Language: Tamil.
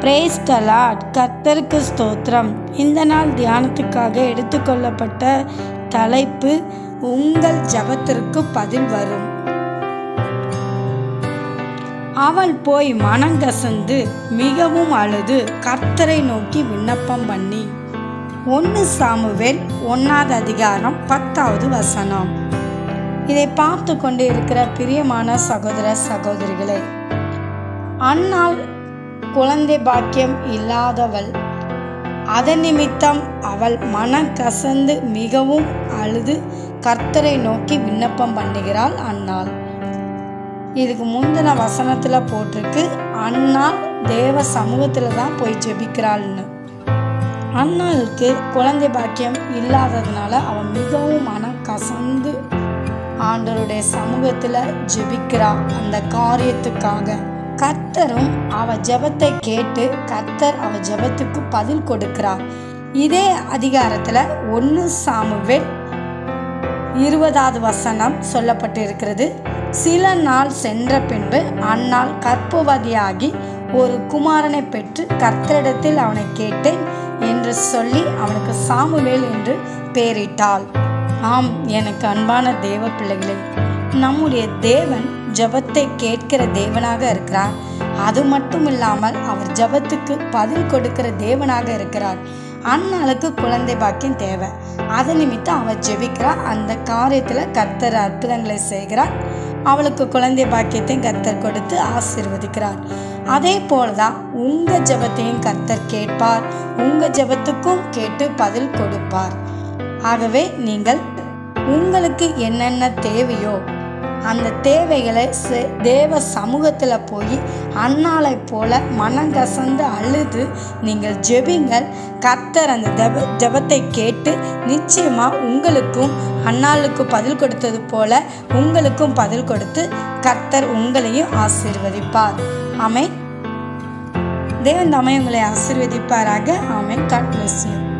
பிரேஸ் தலாட் கர்த்தருக்கு ஸ்தோத்திரம் இந்த நாள் தியானத்துக்காக எடுத்துக்கொள்ளப்பட்ட தலைப்பு உங்கள் ஜபத்திற்கு பதில் வரும் அவள் போய் மனங்கசந்து மிகவும் அழுது கர்த்தரை நோக்கி விண்ணப்பம் பண்ணி ஒன்று சாமுவேல் ஒன்றாவது அதிகாரம் பத்தாவது வசனம் இதை பார்த்து கொண்டு இருக்கிற பிரியமான சகோதர சகோதரிகளே அன்னாள் குழந்தை பாக்கியம் இல்லாதவள் அதன் நிமித்தம் அவள் மனம் கசந்து மிகவும் அழுது கர்த்தரை நோக்கி விண்ணப்பம் பண்ணுகிறாள் அன்னாள் இதுக்கு முந்தின வசனத்தில் போட்டிருக்கு அன்னாள் தேவ சமூகத்தில் தான் போய் ஜெபிக்கிறாள்னு அன்னாளுக்கு குழந்தை பாக்கியம் இல்லாததுனால அவன் மிகவும் மனம் கசந்து ஆண்டவருடைய சமூகத்தில் ஜெபிக்கிறா அந்த காரியத்துக்காக கர்த்தரும் அவ ஜெபத்தை கேட்டு கர்த்தர் அவ ஜெபத்துக்கு பதில் கொடுக்கிறார் இதே அதிகாரத்தில் ஒன்று சாமுவேல் இருபதாவது வசனம் சொல்லப்பட்டு இருக்கிறது சில நாள் சென்ற பின்பு அந்நாள் கற்பவதியாகி ஒரு குமாரனை பெற்று கர்த்தரிடத்தில் அவனை கேட்டேன் என்று சொல்லி அவனுக்கு சாமுவேல் என்று பெயரிட்டாள் ஆம் எனக்கு அன்பான தேவ பிள்ளைகளே நம்முடைய தேவன் ஜபத்தை கேட்கிற தேவனாக இருக்கிறார் அது மட்டும் இல்லாமல் அவர் ஜபத்துக்கு பதில் கொடுக்கிற தேவனாக இருக்கிறார் அந்நாளுக்கு குழந்தை பாக்கியம் தேவை அது நிமித்தம் அவள் ஜெபிக்கிறார் அந்த காரியத்தில் கர்த்தர் அற்புதங்களை செய்கிறார் அவளுக்கு குழந்தை பாக்கியத்தையும் கர்த்தர் கொடுத்து ஆசீர்வதிக்கிறார் அதே போலதான் உங்க ஜபத்தையும் கர்த்தர் கேட்பார் உங்க ஜபத்துக்கும் கேட்டு பதில் கொடுப்பார் ஆகவே நீங்கள் உங்களுக்கு என்னென்ன தேவையோ அந்த தேவைகளை தேவ சமூகத்தில் போய் அன்னாலை போல மனங்கசந்து அழுது நீங்கள் ஜெபிங்கள் கர்த்தர் அந்த ஜப ஜபத்தை கேட்டு நிச்சயமாக உங்களுக்கும் அன்னாளுக்கு பதில் கொடுத்தது போல உங்களுக்கும் பதில் கொடுத்து கர்த்தர் உங்களையும் ஆசீர்வதிப்பார் ஆமை தேவன் தமை உங்களை ஆசீர்வதிப்பாராக ஆமை காட் பிளஸ் யூ